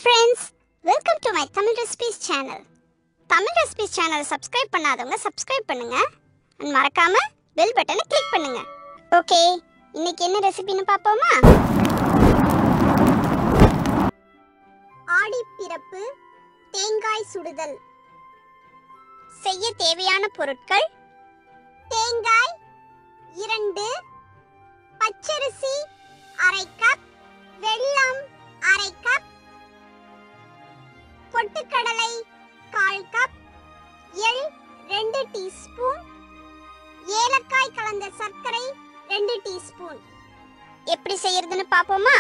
friends welcome to my Tamil recipes channel Tamil recipes சேனலை subscribe பண்ணாதவங்க subscribe பண்ணுங்க அண்ட் மறக்காம பெல் பட்டனை கிளிக் பண்ணுங்க ஓகே இன்னைக்கு என்ன ரெசிபின்னு பார்ப்போமா ஆடி பிறப்பு தேங்காய் சுடுதல் செய்ய தேவையான பொருட்கள் தேங்காய் இரண்டு பச்சரிசி அரை கப் வெல்லம் அரை கப் பொட்டுக்கடலை கால் கப் எள் ரெண்டு டீஸ்பூன் ஏலக்காய் கலந்த சர்க்கரை ரெண்டு டீஸ்பூன் எப்படி செய்யறதுன்னு பாப்போமா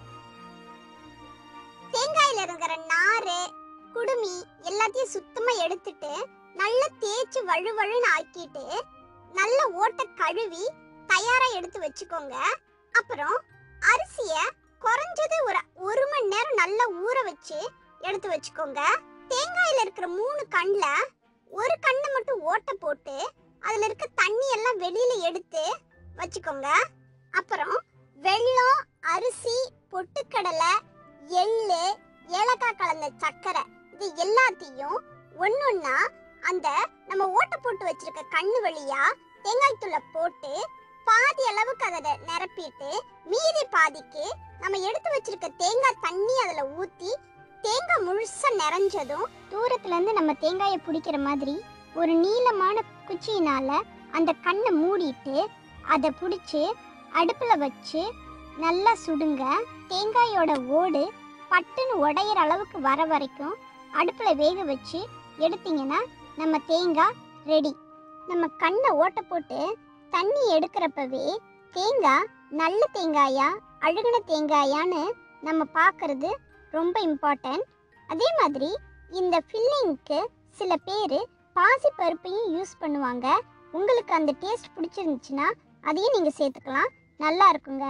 தேங்காயில இருக்கிற நாறு குடுமி எல்லாத்தையும் சுத்தமா எடுத்துட்டு நல்லா தேய்ச்சி வழுவழுன்னு ஆக்கிட்டு நல்ல ஓட்ட கழுவி தயாரா எடுத்து வச்சுக்கோங்க அப்புறம் அரிசிய குறைஞ்சது ஒரு ஒரு மணி நேரம் நல்லா ஊற வச்சு எடுத்து வச்சுக்கோங்க தேங்காயில இருக்கிற மூணு கண்ணுல ஒரு கண்ணை மட்டும் ஓட்ட போட்டு அதுல இருக்க தண்ணி எல்லாம் வெளியில எடுத்து வச்சுக்கோங்க அப்புறம் வெல்லம் அரிசி பொட்டுக்கடலை எள்ளு ஏலக்காய் கலந்த சர்க்கரை இது எல்லாத்தையும் ஒன்னொன்னா அந்த நம்ம ஓட்ட போட்டு வச்சிருக்க கண்ணு வழியா தேங்காய் தூளை போட்டு பாதி அளவுக்கு அதை நிரப்பிட்டு மீதி பாதிக்கு நம்ம எடுத்து வச்சிருக்க தேங்காய் தண்ணி அதுல ஊத்தி தேங்காய் முழுசா நிறைஞ்சதும் தூரத்துல இருந்து நம்ம தேங்காயை பிடிக்கிற மாதிரி ஒரு நீளமான குச்சியினால அந்த கண்ணை மூடிட்டு அதை பிடிச்சி அடுப்புல வச்சு நல்லா சுடுங்க தேங்காயோட ஓடு பட்டுன்னு உடையிற அளவுக்கு வர வரைக்கும் அடுப்புல வேக வச்சு எடுத்தீங்கன்னா நம்ம தேங்காய் ரெடி நம்ம கண்ணை ஓட்ட போட்டு தண்ணி எடுக்கிறப்பவே தேங்காய் நல்ல தேங்காயா அழுகுன தேங்காயான்னு நம்ம பார்க்கறது ரொம்ப இம்பார்ட்டன்ட் அதே மாதிரி இந்த ஃபில்லிங்க்கு சில பேர் பாசி பருப்பையும் யூஸ் பண்ணுவாங்க உங்களுக்கு அந்த டேஸ்ட் பிடிச்சிருந்துச்சுன்னா அதையும் நீங்கள் சேர்த்துக்கலாம் நல்லா இருக்குங்க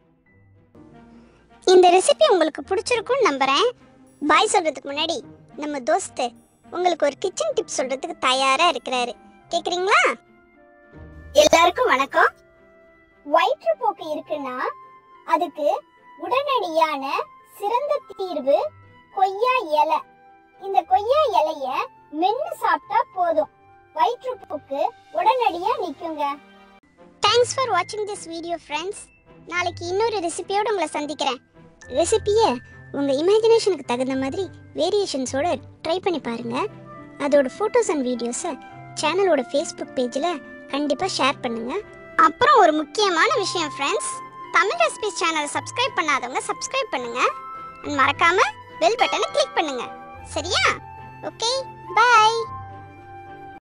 இந்த ரெசிபி உங்களுக்கு பிடிச்சிருக்கும்னு நம்புகிறேன் பாய் சொல்கிறதுக்கு முன்னாடி நம்ம தோஸ்து உங்களுக்கு ஒரு கிச்சன் டிப் சொல்கிறதுக்கு தயாராக இருக்கிறாரு கேட்குறீங்களா எல்லாருக்கும் வணக்கம் வயிற்றுப்போக்கு இருக்குன்னா அதுக்கு உடனடியான சிறந்த தீர்வு கொய்யா இலை இந்த கொய்யா இலைய மென்னு சாப்பிட்டா போதும் வயிற்றுப்போக்கு உடனடியா நிக்குங்க தேங்க்ஸ் ஃபார் வாட்சிங் திஸ் வீடியோ ஃப்ரெண்ட்ஸ் நாளைக்கு இன்னொரு ரெசிபியோட உங்களை சந்திக்கிறேன் ரெசிபியை உங்க இமேஜினேஷனுக்கு தகுந்த மாதிரி வேரியேஷன்ஸோட ட்ரை பண்ணி பாருங்க அதோட ஃபோட்டோஸ் அண்ட் வீடியோஸை சேனலோட ஃபேஸ்புக் பேஜில் கண்டிப்பாக ஷேர் பண்ணுங்க அப்புறம் ஒரு முக்கியமான விஷயம் ஃப்ரெண்ட்ஸ் தமிழ் ரெசிபிஸ் சேனலை சப்ஸ்கிரைப் பண்ணாதவங்க சப்ஸ்கிரைப் பண்ணுங்க and மறக்காம பெல் பட்டனை கிளிக் பண்ணுங்க சரியா ஓகே பை